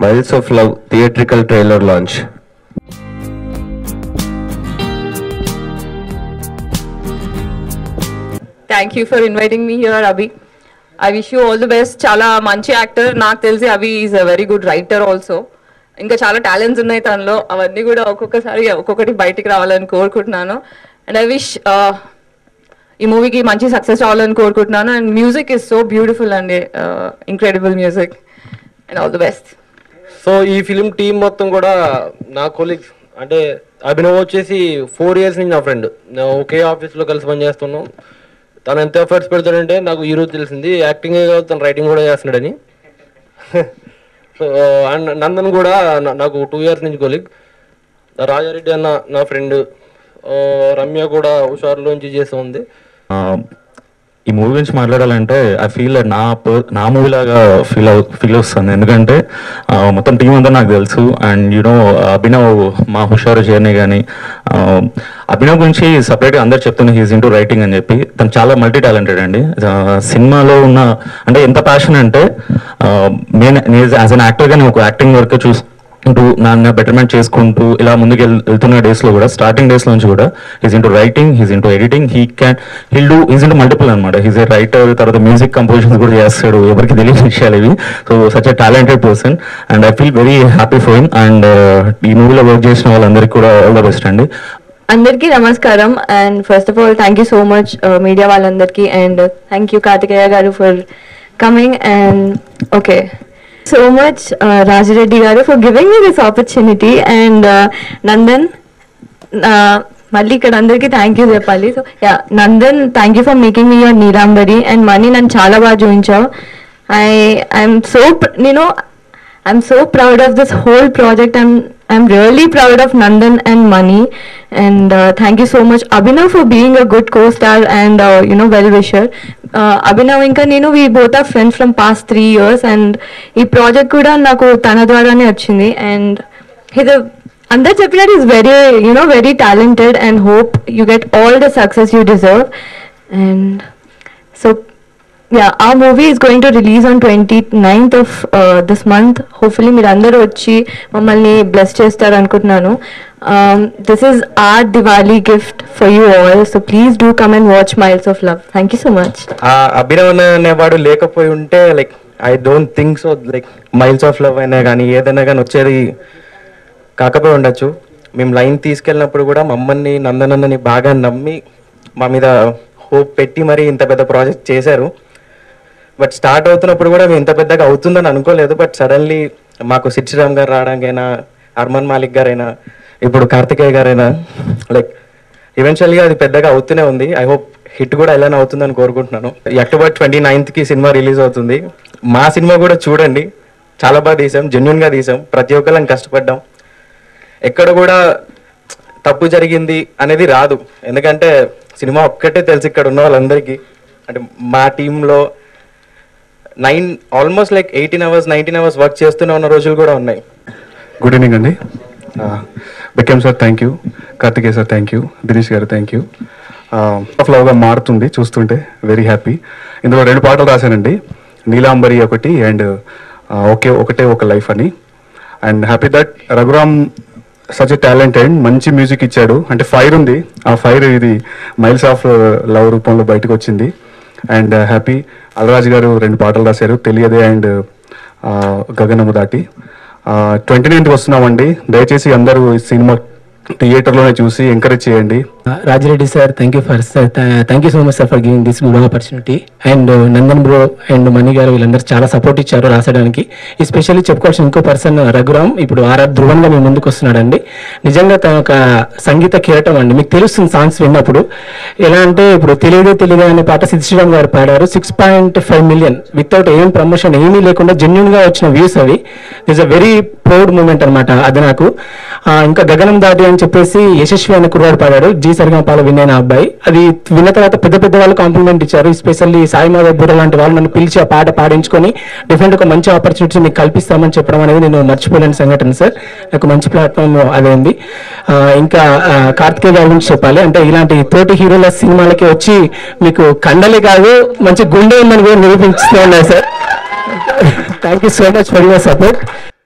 Miles of Love theatrical trailer launch. Thank you for inviting me here Abhi I wish you all the best చాలా మంచి actor నాకు తెలిసి Abhi is a very good writer also ఇంకా చాలా talents ఉన్నాయి తనలో అవన్నీ కూడా ఒక్కొక్కసారి ఒక్కొక్కటి బయటికి రావాలని కోరుకుంటున్నాను అండ్ ఐ విష్ ఈ మూవీకి మంచి సక్సెస్ రావాలని కోరుకుంటున్నాను and music is so beautiful అండి incredible music and all the best so ఈ ఫిలిం టీం మొత్తం కూడా నా కొలీగ్స్ అంటే అభినవ్ వచ్చేసి ఫోర్ ఇయర్స్ నుంచి నా ఫ్రెండ్ ఒకే ఆఫీస్లో కలిసి పనిచేస్తున్నాం తను ఎంత ఎఫర్ట్స్ పెడతాడంటే నాకు ఈ రోజు తెలిసింది యాక్టింగ్ కాదు తను రైటింగ్ కూడా చేస్తున్నాడని సో అండ్ నందన్ కూడా నా- నాకు టూ ఇయర్స్ నుంచి కొలీగ్ రాజారెడ్డి అన్న నా ఫ్రెండ్ రమ్య కూడా హుషారులోంచి చేస్తూ ఉంది ఆ, ఈ మూవీ గురించి మాట్లాడాలంటే ఐ ఫీల్ నా per- నా మూవీ లాగా ఫీల్ అవు ఫీల్ వస్తుంది ఎందుకంటే ఆ, మొత్తం టీం అంతా నాకు తెలుసు అండ్ యూనో అభినవ్ మా హుషారు జర్నీ కానీ అభినవ్ గురించి సపరేట్గా అందరు చెప్తున్నారు హీస్ ఇంటూ రైటింగ్ అని చెప్పి తను చాలా మల్టీ టాలెంటెడ్ అండి ఆ, సినిమాలో ఉన్న అంటే ఎంత ప్యాషన్ అంటే నేను యాజ్ అన్ యాక్టర్గా నేను ఒక యాక్టింగ్ వర్క్ చూసి ఉంటూ నాన్న బెటర్మెంట్ చేసుకుంటూ ఇలా ముందుకు వెళ్- వెళ్తున్న డేస్ లో కూడా స్టార్టింగ్ డేస్ నుంచి కూడా he's into writing he's into editing he can hill do he's into multiple అనమాట హీస్ ఏ రైటర్ తర్వాత మ్యూజిక్ కంపోజిషన్స్ కూడా చేస్తాడు ఎవరికి తెలియని విషయాలు ఇవి so such a talented person and I feel very happy for him and ఈ మూవీలో వర్క్ చేసిన వాళ్ళందరికీ కూడా ఆల్ ద బెస్ట్ అండి అందరికీ నమస్కారం and first of all thank you so much media వాళ్ళందరికీ అండ్ థ్యాంక్ యూ కార్తికేయ గారు for coming and okay so much Rajireddy గారు for giving me this opportunity and Nandan మళ్ళీ ఇక్కడ అందరికీ థ్యాంక్ యూ చెప్పాలి so yeah Nandan thank you for making me your Neelambari and Mani నన్ను చాలా బాగా చూపించావు ఐ ఐఎమ్ సో నేను I'm so proud of this whole project. I'm I'm really proud of Nandan and Mani, and uh, thank you so much, Abhinav, for being a good co-star and uh, you know well wisher. Uh, Abhinav ఇంకా నేను we both are friends from past three years, and ఈ project కూడా నాకు తన ద్వారానే వచ్చింది and ఇది అందరు చెప్పినట్టు is very you know very talented and hope you get all the success you deserve and so yeah our movie is going to release on 29th of uh, this month hopefully మీరు అందరూ వచ్చి మమ్మల్ని bless చేస్తారు అనుకుంటున్నాను this is our Diwali gift for you all so please do come and watch miles of love thank you so much ఆ అభినవ్ అనేవాడు లేకపోయి ఉంటే like I don't think so like miles of love అయినా కానీ ఏదైనా కానీ వచ్చేది కాకపోయి ఉండొచ్చు మేము లైన్ తీసుకెళ్ళినప్పుడు కూడా మమ్మల్ని నందనన్నని బాగా నమ్మి మా మీద హోప్ పెట్టి మరి ఇంత పెద్ద ప్రాజెక్ట్ చేశారు బట్ స్టార్ట్ అవుతున్నప్పుడు కూడా మేము ఇంత పెద్దగా అవుతుందని అనుకోలేదు బట్ సడన్లీ మాకు సిచ్చిరామ్ గారు రావడానికైనా అర్మన్ మాలిక్ గారైనా ఇప్పుడు కార్తికేయ గారైనా లైక్ ఈవెన్చువల్గా అది పెద్దగా అవుతూనే ఉంది ఐ హోప్ హిట్ కూడా ఎలానే అవుతుందని కోరుకుంటున్నాను ఈ అక్టోబర్ ట్వంటీ నైన్త్కి సినిమా రిలీజ్ అవుతుంది మా సినిమా కూడా చూడండి చాలా బాగా తీసాం జెన్యున్గా తీసాం ప్రతి ఒక్కరం కష్టపడ్డాం ఎక్కడ కూడా తప్పు జరిగింది అనేది రాదు ఎందుకంటే సినిమా ఒక్కటే తెలుసు ఇక్కడ ఉన్న వాళ్ళందరికీ అంటే మా టీంలో nine almost like eighteen hours nineteen hours work చేస్తూనే ఉన్న రోజులు కూడా ఉన్నాయి గుడ్ ఈవినింగ్ అండి Bekkam sir thank you Karthikeya sir thank you Dinesh గారు థ్యాంక్ యూ ఫ్లవ్గా మారుతుంది చూస్తుంటే వెరీ హ్యాపీ ఇందులో రెండు పాటలు రాశానండి నీలాంబరి ఒకటి అండ్ ఓకే ఒకటే ఒక లైఫ్ అని and happy that Raghuram such a talented మంచి మ్యూజిక్ ఇచ్చాడు అంటే ఫైర్ ఉంది ఆ ఫైర్ ఇది మైల్స్ ఆఫ్ లవ్ రూపంలో బయటకు వచ్చింది అండ్ హ్యాపీ అలరాజ్ గారు రెండు పాటలు రాశారు తెలియదే అండ్ గగనము దాటి ట్వంటీ నైన్త్ వస్తున్నామండి దయచేసి అందరూ ఈ సినిమా థియేటర్లోనే చూసి ఎంకరేజ్ చేయండి Rajireddy sir thank you for sir thank you so much sir for giving this good opportunity and Nandan bro and Mani గారు వీళ్ళందరూ చాలా సపోర్ట్ ఇచ్చారు రాసడానికి ఎస్పెషల్లీ చెప్పుకోవాల్సిన ఇంకో పర్సన్ రఘురామ్ ఇప్పుడు ఆర్ఆర్ ధ్రువన్గా మీ ముందుకు వస్తున్నాడండి నిజంగా తన ఒక సంగీత కిరటం అండి మీకు తెలుస్తుంది సాంగ్స్ విన్నప్పుడు ఎలా అంటే ఇప్పుడు తెలియదే తెలియదే అనే పాట సిద్ధ శ్రీరామ్ గారు పాడారు six point five million without ఏం ప్రమోషన్ ఏమీ లేకుండా జెన్యున్ గా వచ్చిన వ్యూస్ అవి it's a very proud moment అనమాట అది నాకు ఆ, ఇంకా గగనం దాటి అని చెప్పేసి యశస్వి అనే కుర్రాడు పాడాడు జీ సరిగమపాల విన్ అబ్బాయి అది విన్న తర్వాత పెద్ద పెద్ద వాళ్ళు కాంప్లిమెంట్ ఇచ్చారు ఎస్పెషల్లీ సాయి మాధవ్ బుర్ర లాంటి వాళ్ళు నన్ను పిలిచి ఆ పాట పాడించుకొని డిఫరెంట్ ఒక మంచి ఆపర్చునిటీ మీకు కల్పిస్తామని చెప్పడం అనేది నేను మర్చిపోలేని సంఘటన సార్ నాకు మంచి ప్లాట్ఫామ్ అదేంది ఆ, ఇంకా ఆ, కార్తికేయ గారి గురించి చెప్పాలి అంటే ఇలాంటి తోటి హీరోల సినిమాలకి వచ్చి మీకు కండలే కాదు మంచి గుండె ఉందని కూడా నిరూపించుతూ ఉన్నాయి sir thank you so much for your support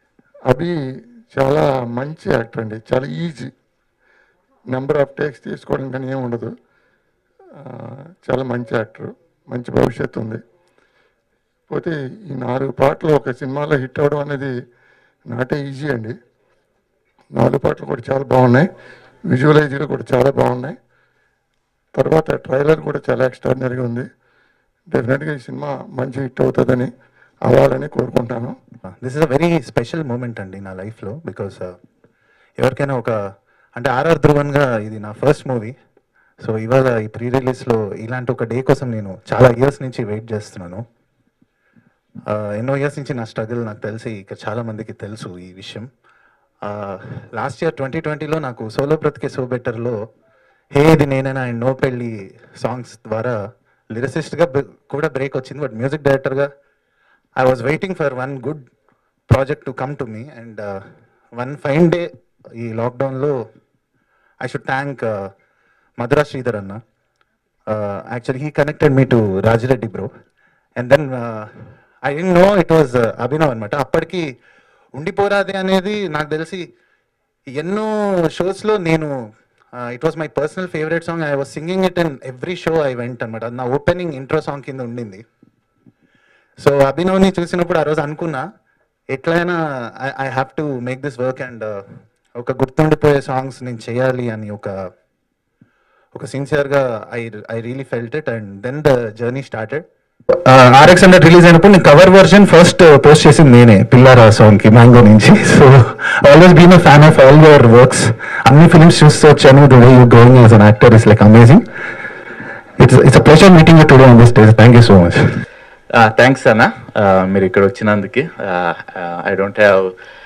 Abhi చాలా మంచి యాక్టర్ అండి చాలా ఈజీ నెంబర్ ఆఫ్ టేక్స్ తీసుకోవడం కానీ ఏం ఉండదు ఆ, చాలా మంచి యాక్టర్ మంచి భవిష్యత్తు ఉంది పోతే ఈ నాలుగు పాటలు ఒక సినిమాలో హిట్ అవ్వడం అనేది నాటే ఈజీ అండి నాలుగు పాటలు కూడా చాలా బాగున్నాయి విజువలైజ్గా కూడా చాలా బాగున్నాయి తర్వాత ట్రైలర్ కూడా చాలా ఎక్స్ట్రాడినరీగా ఉంది డెఫినెట్గా ఈ సినిమా మంచి హిట్ అవుతుందని అవ్వాలని కోరుకుంటాను this is a very special moment అండి నా లైఫ్లో బికాస్ ఎవరికైనా ఒక అంటే ఆర్ఆర్ ధ్రువన్గా ఇది నా ఫస్ట్ మూవీ సో ఇవాళ ఈ ప్రీ రిలీజ్లో ఇలాంటి ఒక డే కోసం నేను చాలా ఇయర్స్ నుంచి వెయిట్ చేస్తున్నాను Uh, ఎన్నో ఇయర్స్ నుంచి నా స్ట్రగుల్ నాకు తెలిసి ఇక చాలా మందికి తెలుసు ఈ విషయం లాస్ట్ ఇయర్ ట్వంటీ ట్వంటీలో నాకు సోలో బ్రతికే సో బెటర్లో హే ఇది నేనైనా అండ్ నో పెళ్ళి సాంగ్స్ ద్వారా లిరిసిస్ట్గా కూడా బ్రేక్ వచ్చింది బట్ మ్యూజిక్ డైరెక్టర్గా I was waiting for one good project to come to me and one fine day ఈ లాక్డౌన్లో I should thank Madhura Sridhar అన్న actually he connected me to Rajireddy bro and then I didn't know it was Abhinav అనమాట అప్పటికి ఉండిపోరాదే అనేది నాకు తెలిసి ఎన్నో షోస్లో నేను it was my personal favourite song I was singing it and every show I went అనమాట అది నా ఓపెనింగ్ ఇంట్రో సాంగ్ కింద ఉండింది సో అభినవ్ని చూసినప్పుడు ఆ రోజు అనుకున్నా ఎట్లయినా I have to make this work and ఒక గుర్తుండిపోయే సాంగ్స్ నేను చేయాలి అని ఒక ఒక సిన్సియర్గా I I really felt it and then the journey started RX hundred release అయినప్పుడు నేను కవర్ వర్షన్ ఫస్ట్ పోస్ట్ చేసింది నేనే పిల్లారా సాంగ్ కి మ్యాంగో నుంచి so always been a fan of all your works అన్ని ఫిల్మ్స్ చూస్తూ వచ్చాను today you going as an actor is like amazing it's it's a pleasure meeting you today on this days thank you so much thanks అన్న Uh, మీరు ఇక్కడ వచ్చినందుకు I don't have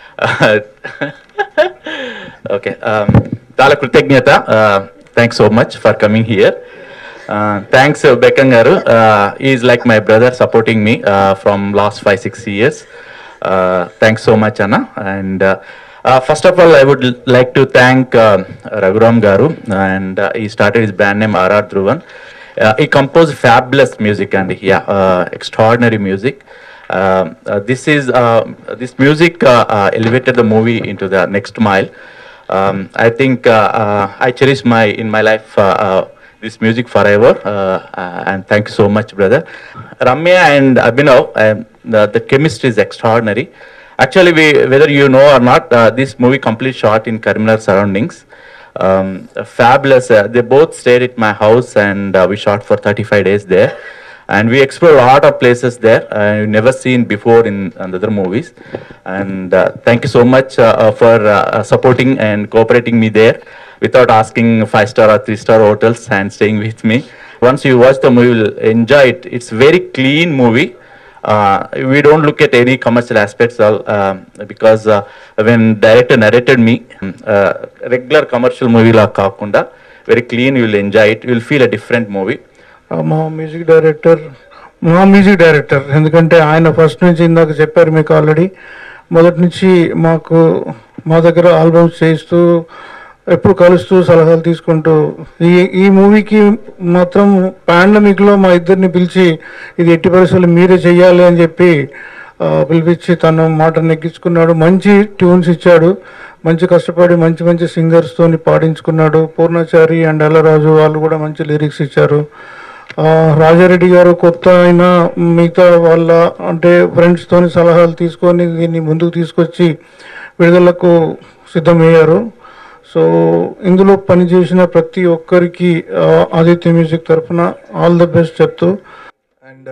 okay చాలా కృతజ్ఞత thanks so much for coming here thanks Bekkam గారు is like my brother supporting me from last five six years thanks so much అన్న and first of all I would like to thank Raghuram గారు and ఈ started is brand name RR Dhruvan uh, he composed fabulous music and yeah uh, extraordinary music um, uh, this is uh, this music uh, uh, elevated the movie into the next mile um, i think uh, uh, i cherish my in my life uh, uh, this music forever uh, uh, and thank you so much brother ramya and abhinav um, the, the chemistry is extraordinary actually we whether you know or not uh, this movie complete shot in Karimnagar surroundings um, fabulous. Uh, they both stayed at my house and uh, we shot for 35 days there. And we explored a lot of places there uh, we've never seen before in, in other movies. And uh, thank you so much uh, uh, for uh, supporting and cooperating me there without asking five star or three star hotels and staying with me. Once you watch the movie, you'll enjoy it. It's very clean movie. Uh, we don't look at any commercial aspects all, um, because uh, when director narrated me, uh, regular commercial movie la కాకుండా very clean, you will enjoy it. You will feel a different movie. మా music director మా music director ఎందుకంటే ఆయన first నుంచి ఇందాక చెప్పారు మీకు already మొదటి నుంచి మాకు మా దగ్గర ఆల్బమ్స్ చేయిస్తూ ఎప్పుడు కలుస్తూ సలహాలు తీసుకుంటూ ఈ ఈ మూవీకి మాత్రం పాండమిక్లో మా ఇద్దరిని పిలిచి ఇది ఎట్టి పరిస్థితులు మీరే చెయ్యాలి అని చెప్పి ఆ, పిలిపించి తను మాట నెగ్గించుకున్నాడు మంచి ట్యూన్స్ ఇచ్చాడు మంచి కష్టపడి మంచి మంచి సింగర్స్ తోని పాడించుకున్నాడు పూర్ణాచారి అండ్ అల్లరాజు వాళ్ళు కూడా మంచి లిరిక్స్ ఇచ్చారు ఆ, రాజారెడ్డి గారు కొత్త అయినా మిగతా వాళ్ళ అంటే ఫ్రెండ్స్ తోని సలహాలు తీసుకొని దీన్ని ముందుకు తీసుకొచ్చి విడుదలకు సిద్ధమయ్యారు సో ఇందులో పనిచేసిన ప్రతి ఒక్కరికి ఆ, ఆదిత్య మ్యూజిక్ తరఫున ఆల్ ద బెస్ట్ చెప్తూ and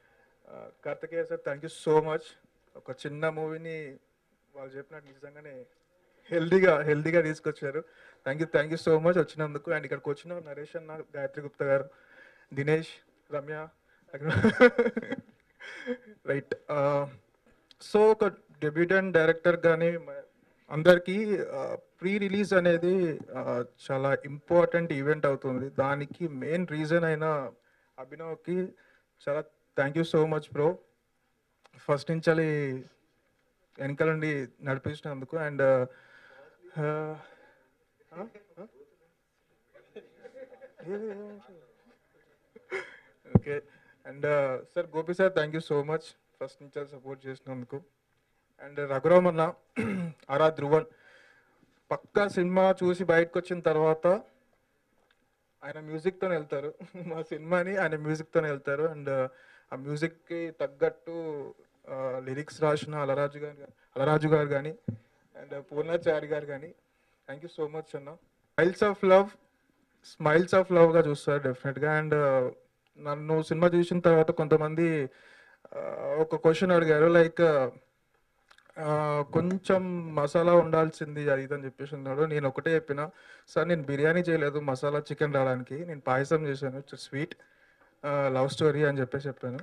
Karthikeya sir thank you so much ఒక చిన్న మూవీని వాళ్ళు చెప్పినట్టు నిజంగానే హెల్దీగా హెల్దీగా తీసుకొచ్చారు thank you thank you so much వచ్చినందుకు అండ్ ఇక్కడికి వచ్చిన నరేష్ అన్న గాయత్రి గుప్తా గారు దినేష్ రమ్య రైట్ సో ఒక డెబ్యూటెంట్ డైరెక్టర్ కానీ అందరికీ ప్రీ రిలీజ్ అనేది ఆ, చాలా ఇంపార్టెంట్ ఈవెంట్ అవుతుంది దానికి మెయిన్ రీజన్ అయిన అభినవ్కి చాలా thank you so much bro first నుంచి అది వెనకాల నుండి నడిపించినందుకు and okay and sir Gopi sir thank you so much first నుంచి సపోర్ట్ చేసినందుకు అండ్ రఘురామ్ అన్న ఆరా ధ్రువన్ పక్కా సినిమా చూసి బయటకు వచ్చిన తర్వాత ఆయన మ్యూజిక్తో వెళ్తారు మా సినిమాని ఆయన మ్యూజిక్తో వెళ్తారు అండ్ ఆ మ్యూజిక్కి తగ్గట్టు లిరిక్స్ రాసిన అలరాజు గారు అలరాజు గారు కానీ అండ్ పూర్ణాచారి గారు కానీ థ్యాంక్ యూ సో మచ్ అన్న smiles of love smiles of లవ్గా చూస్తారు డెఫినెట్గా అండ్ నన్ను సినిమా చూసిన తర్వాత కొంతమంది ఆ, ఒక క్వశ్చన్ అడిగారు లైక్ కొంచెం మసాలా ఉండాల్సింది అది ఇది అని చెప్పేసి అన్నాడు నేను ఒకటే చెప్పిన సార్ నేను బిర్యానీ చేయలేదు మసాలా చికెన్ రావడానికి నేను పాయసం చేశాను స్వీట్ లవ్ స్టోరీ అని చెప్పేసి చెప్పాను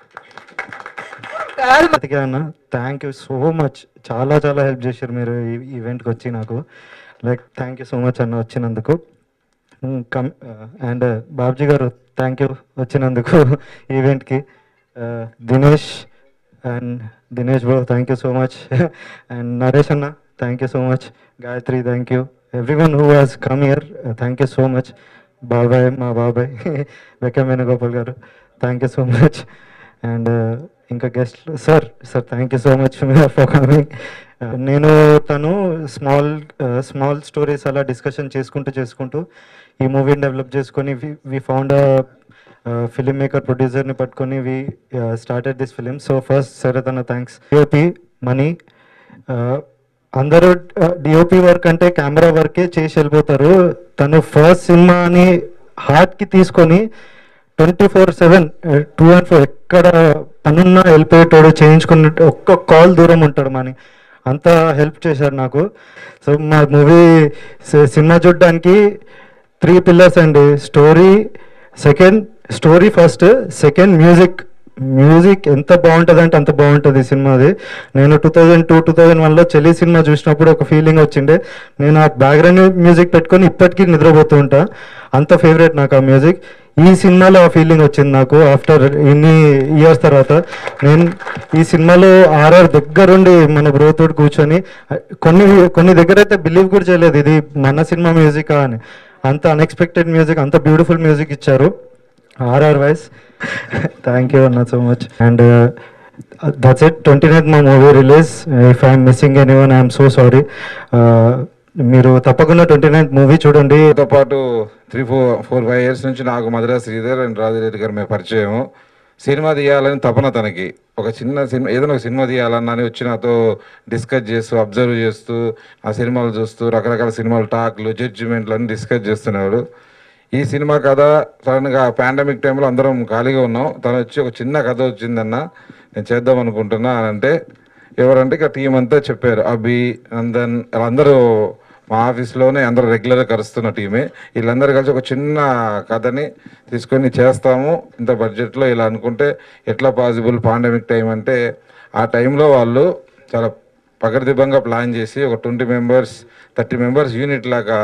కార్తికేయ అన్న థ్యాంక్ యూ సో మచ్ చాలా చాలా హెల్ప్ చేశారు మీరు ఈ ఈవెంట్కి వచ్చి నాకు like thank you so much అన్న వచ్చినందుకు కమ్ అండ్ బాబ్జీ గారు థ్యాంక్ యూ వచ్చినందుకు ఈవెంట్కి Dinesh and Dinesh bro thank you so much and Naresh అన్న thank you so much Gayatri thank you everyone who has come here thank you so much బాబాయ్ మా బాబాయ్ వెక్కం వేణుగోపాల్ గారు thank you so much and ఇంకా guest sir sir thank you so much for coming నేను తను small small stories అలా discussion చేసుకుంటూ చేసుకుంటూ ఈ మూవీని డెవలప్ చేసుకొని వి ఫౌండ్ ఫిలిం మేకర్ ప్రొడ్యూసర్ని పట్టుకొని we started this film so first Sharath అన్న థ్యాంక్స్ డిఓపి మనీ అందరూ డిఓపి వర్క్ అంటే కెమెరా వర్కే చేసి వెళ్ళిపోతారు తను ఫస్ట్ సినిమాని హార్ట్కి తీసుకొని twenty four seven two and four ఎక్కడ పనున్నా వెళ్ళిపోయేటోడు చేయించుకున్న ఒక్క కాల్ దూరం ఉంటాడు మని అంత హెల్ప్ చేశారు నాకు సో మా మూవీ సినిమా చూడడానికి త్రీ పిల్లర్స్ అండి story second story first second music music ఎంత బాగుంటుంది అంటే అంత బాగుంటుంది ఈ సినిమాది నేను two thousand two two thousand వన్లో చెల్లి సినిమా చూసినప్పుడు ఒక ఫీలింగ్ వచ్చిండే నేను ఆ బ్యాక్గ్రౌండ్ మ్యూజిక్ పెట్టుకొని ఇప్పటికీ నిద్రపోతూ ఉంటా అంత ఫేవరెట్ నాకు ఆ మ్యూజిక్ ఈ సినిమాలో ఆ ఫీలింగ్ వచ్చింది నాకు ఆఫ్టర్ ఇన్ని ఇయర్స్ తర్వాత నేను ఈ సినిమాలో ఆర్ఆర్ దగ్గరుండి మన బ్రోతోటి కూర్చొని కొన్ని కొన్ని దగ్గర అయితే బిలీవ్ కూడా చేయలేదు ఇది మన సినిమా మ్యూజికా అని అంత అన్ఎక్స్పెక్టెడ్ మ్యూజిక్ అంత బ్యూటిఫుల్ మ్యూజిక్ ఇచ్చారు ఆర్ఆర్ వైస్ థ్యాంక్ యూ అన్న so much and that's it twenty ninth మా movie release if I'm missing anyone I'm so sorry మీరు తప్పకుండా ట్వంటీ నైన్త్ మూవీ చూడండి తో పాటు three four four five years నుంచి నాకు మద్రాస్ శ్రీధర్ అండ్ రాజిరెడ్డి గారు మేము పరిచయం సినిమా తీయాలని తపన తనకి ఒక చిన్న సినిమా ఏదైనా ఒక సినిమా తీయాలన్నా అని వచ్చి నాతో డిస్కస్ చేస్తూ అబ్జర్వ్ చేస్తూ ఆ సినిమాలు చూస్తూ రకరకాల సినిమాలు టాక్లు జడ్జిమెంట్లు అన్ని డిస్కస్ చేస్తున్నాడు ఈ సినిమా కథ సడన్గా పాండమిక్ టైంలో అందరం ఖాళీగా ఉన్నాం తను వచ్చి ఒక చిన్న కథ వచ్చిందన్న నేను చేద్దాం అనుకుంటున్నా అని అంటే ఎవరంటే ఇక టీం అంతా చెప్పారు అభి నందన్ వాళ్ళందరూ మా ఆఫీస్లోనే అందరూ రెగ్యులర్గా కలుస్తున్న టీమే వీళ్ళందరూ కలిసి ఒక చిన్న కథని తీసుకొని చేస్తాము ఇంత బడ్జెట్లో ఇలా అనుకుంటే ఎట్లా పాసిబుల్ పాండమిక్ టైం అంటే ఆ టైంలో వాళ్ళు చాలా పకడ్దిబ్బంగా ప్లాన్ చేసి ఒక twenty members thirty members unit లాగా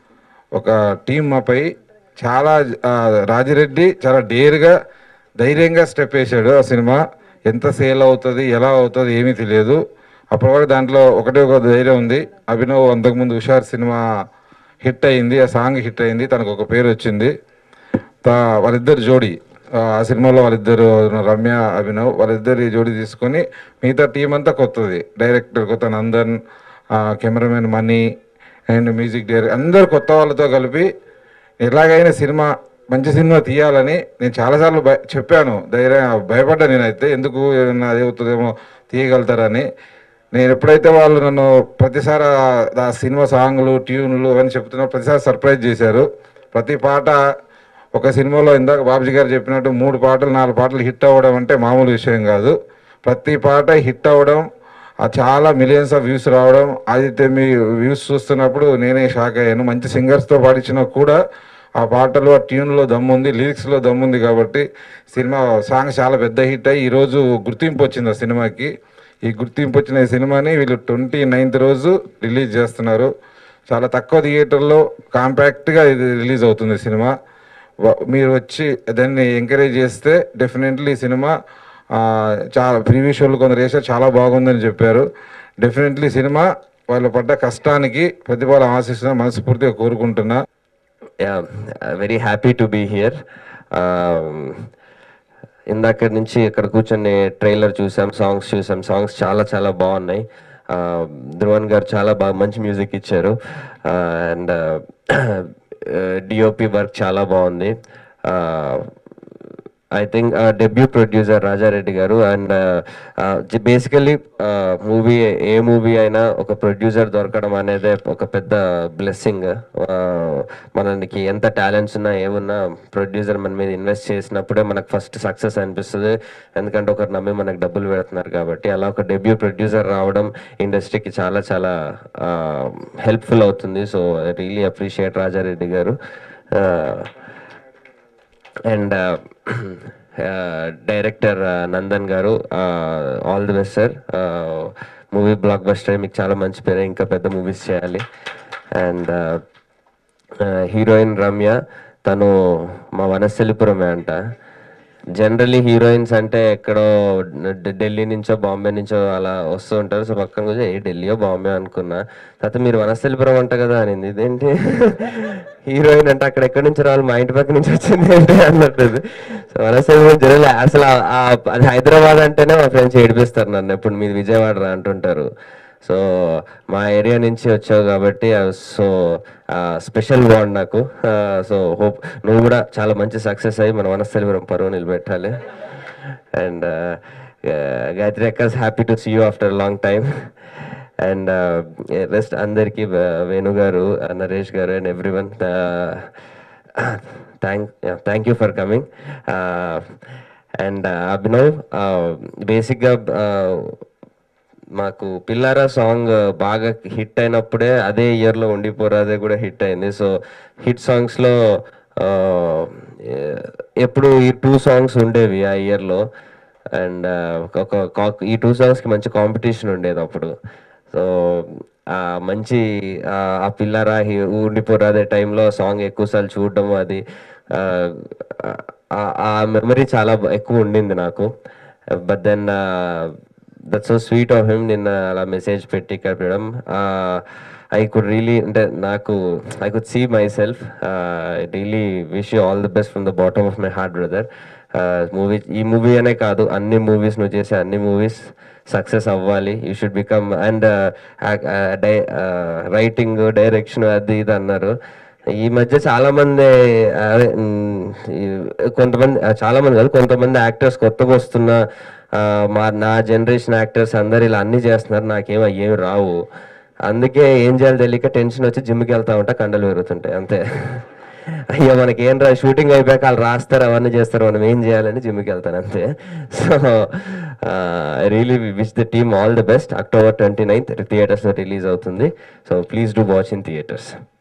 ఒక టీం మాపై చాలా ఆ, రాజిరెడ్డి చాలా డేర్గా ధైర్యంగా స్టెప్ వేసాడు ఆ సినిమా ఎంత సేల్ అవుతుంది ఎలా అవుతుంది ఏమీ తెలియదు అప్పటి వరకు దాంట్లో ఒకటే ఒక ధైర్యం ఉంది అభినవ్ అంతకుముందు హుషార్ సినిమా హిట్ అయింది ఆ సాంగ్ హిట్ అయింది తనకు ఒక పేరు వచ్చింది తా- వాళ్ళిద్దరు జోడి ఆ ఆ సినిమాలో వాళ్ళిద్దరు రమ్య అభినవ్ వాళ్ళిద్దరు ఈ జోడి తీసుకొని మిగతా టీం అంతా కొత్తది డైరెక్టర్ కొత్త Nandan cameraman Mani and music director అందరు కొత్త వాళ్ళతో కలిపి ఎలాగైనా సినిమా మంచి సినిమా తీయాలని నేను చాలాసార్లు భయ చెప్పాను ధైర్యం భయపడ్డా నేనైతే ఎందుకు ఏమన్నా అది అవుతుందేమో తీయగలుగుతారని నేను ఎప్పుడైతే వాళ్ళు నన్ను ప్రతిసారి ఆ- ఆ సినిమా సాంగ్లు ట్యూన్లు అని చెప్తున్నా ప్రతిసారి సర్ప్రైజ్ చేశారు ప్రతి పాట ఒక సినిమాలో ఇందాక బాబుజీ గారు చెప్పినట్టు మూడు పాటలు నాలుగు పాటలు హిట్ అవ్వడం అంటే మామూలు విషయం కాదు ప్రతి పాట హిట్ అవ్వడం ఆ చాలా మిలియన్స్ ఆఫ్ వ్యూస్ రావడం అయితే మీ వ్యూస్ చూస్తున్నప్పుడు నేనే షాక్ అయ్యాను మంచి సింగర్స్తో పాడించినా కూడా ఆ పాటలో ఆ ట్యూన్లో దమ్ముంది లిరిక్స్లో దమ్ముంది కాబట్టి సినిమా సాంగ్ చాలా పెద్ద హిట్ అయ్యి ఈరోజు గుర్తింపు వచ్చింది ఆ సినిమాకి ఈ గుర్తింపు వచ్చిన ఈ సినిమాని వీళ్ళు ట్వంటీ నైన్త్ రోజు రిలీజ్ చేస్తున్నారు చాలా తక్కువ థియేటర్లో కాంపాక్ట్గా ఇది రిలీజ్ అవుతుంది ఈ సినిమా వ- మీరు వచ్చి దాన్ని ఎంకరేజ్ చేస్తే డెఫినెట్లీ ఈ సినిమా ఆ, చాలా ప్రీవియస్ షోలు కొందరు వేసారు చాలా బాగుందని చెప్పారు డెఫినెట్లీ సినిమా వాళ్ళు పడ్డ కష్టానికి ప్రతిఫలం ఆశిస్తున్నా మనస్ఫూర్తిగా కోరుకుంటున్నా Yeah, uh, very happy to be here. Um, ఇందాక నుంచి ఇక్కడ కూర్చొని ట్రైలర్ చూసాం సాంగ్స్ చూసాం సాంగ్స్ చాలా చాలా బాగున్నాయి ఆ, ధ్రువన్ గారు చాలా బాగా మంచి మ్యూజిక్ ఇచ్చారు అండ్ డిఓపి వర్క్ చాలా బాగుంది I think debut producer Rajareddy గారు అండ్ బేసికలీ మూవీ ఏ మూవీ అయినా ఒక ప్రొడ్యూసర్ దొరకడం అనేది ఒక పెద్ద బ్లెస్సింగ్ మనకి ఎంత టాలెంట్స్ ఉన్నా ఏమున్నా ప్రొడ్యూసర్ మన మీద ఇన్వెస్ట్ చేసినప్పుడే మనకు ఫస్ట్ సక్సెస్ అనిపిస్తుంది ఎందుకంటే ఒకరు నమ్మి మనకు డబ్బులు పెడుతున్నారు కాబట్టి అలా ఒక డెబ్యూ ప్రొడ్యూసర్ రావడం ఇండస్ట్రీకి చాలా చాలా హెల్ప్ఫుల్ అవుతుంది so I really appreciate Rajareddy గారు అండ్ డైరెక్టర్ నందన్ గారు all the best sir movie blockbuster మీకు చాలా మంచి పేరు ఇంకా పెద్ద మూవీస్ చేయాలి అండ్ హీరోయిన్ రమ్య తను మా వనస్థలిపురమే అంట జనరలీ హీరోయిన్స్ అంటే ఎక్కడో ఢ- ఢిల్లీ నుంచో బాంబే నుంచో అలా వస్తూ ఉంటారు సో పక్కన కూర్చొని ఏ ఢిల్లీయో బాంబే అనుకున్నా తర్వాత మీరు వనస్థలిపురం అంట కదా అనింది ఇదేంటి హీరోయిన్ అంటే అక్కడ ఎక్కడి నుంచి రావాలి మా ఇంటి పక్క నుంచి వచ్చింది ఏంటి అన్నట్టు సో వనస్థలిపురం జనరల్ అసలు ఆ- ఆ- అది హైదరాబాద్ అంటేనే మా ఫ్రెండ్స్ ఏడిపిస్తారు నన్ను ఎప్పుడు మీది విజయవాడ రా అంటుంటారు సో మా ఏరియా నుంచి వచ్చావు కాబట్టి సో స్పెషల్ బాండ్ నాకు సో హోప్ నువ్వు కూడా చాలా మంచి సక్సెస్ అయ్యి మన వనస్థలిపురం పరువు నిలబెట్టాలి అండ్ గాయత్రి అక్కస్ happy to see you after long time and rest అందరికీ uh, Venu garu uh, Naresh garu and everyone thank thank you for coming and Abhinav బేసిక్గా మాకు పిల్లారా సాంగ్ బాగా హిట్ అయినప్పుడే అదే ఇయర్లో ఉండిపోరాదే కూడా హిట్ అయింది సో హిట్ సాంగ్స్లో ఎప్పుడు ఈ టూ సాంగ్స్ ఉండేవి ఆ ఇయర్లో అండ్ ఒక కా- ఈ టూ సాంగ్స్కి మంచి కాంపిటీషన్ ఉండేది అప్పుడు సో ఆ మంచి ఆ ఆ పిల్లరా హి- ఉండిపోరాదే టైంలో సాంగ్ ఎక్కువసార్లు చూడడం అది ఆ, ఆ- ఆ మెమరీ చాలా బ- ఎక్కువ ఉండింది నాకు but then that so sweet of him నిన్న అలా మెసేజ్ పెట్టి కట్టడం ఐ కుడ్ రియలీ అంటే నాకు I could see myself really wish you all the best from the bottom of my heart brother movie ఈ మూవీ అనే కాదు అన్ని మూవీస్ నువ్వు చేసే అన్ని మూవీస్ సక్సెస్ అవ్వాలి you should become and die writing direction అది ఇది అన్నారు ఈ మధ్య చాలా మంది అదే, మ్, ఈ- కొంతమంది ఆ, చాలా మంది కాదు కొంతమంది యాక్టర్స్ కొత్తగా వస్తున్న ఆ, మా నా జనరేషన్ యాక్టర్స్ అందరు ఇలా అన్ని చేస్తున్నారు నాకేం అయ్యేవి రావు అందుకే ఏం చేయాలో తెలియక టెన్షన్ వచ్చి జిమ్కి వెళ్తా ఉంటా కండలు పెరుగుతుంటాయి అంతే అయ్యో మనకి ఏం రా షూటింగ్ అయిపోయాక వాళ్ళు రాస్తారు అవన్నీ చేస్తారు మనం ఏం చేయాలని జిమ్కి వెళ్తాను అంతే so really wish the team all the best October twenty ninth థియేటర్స్లో రిలీజ్ అవుతుంది so please do watch in theatres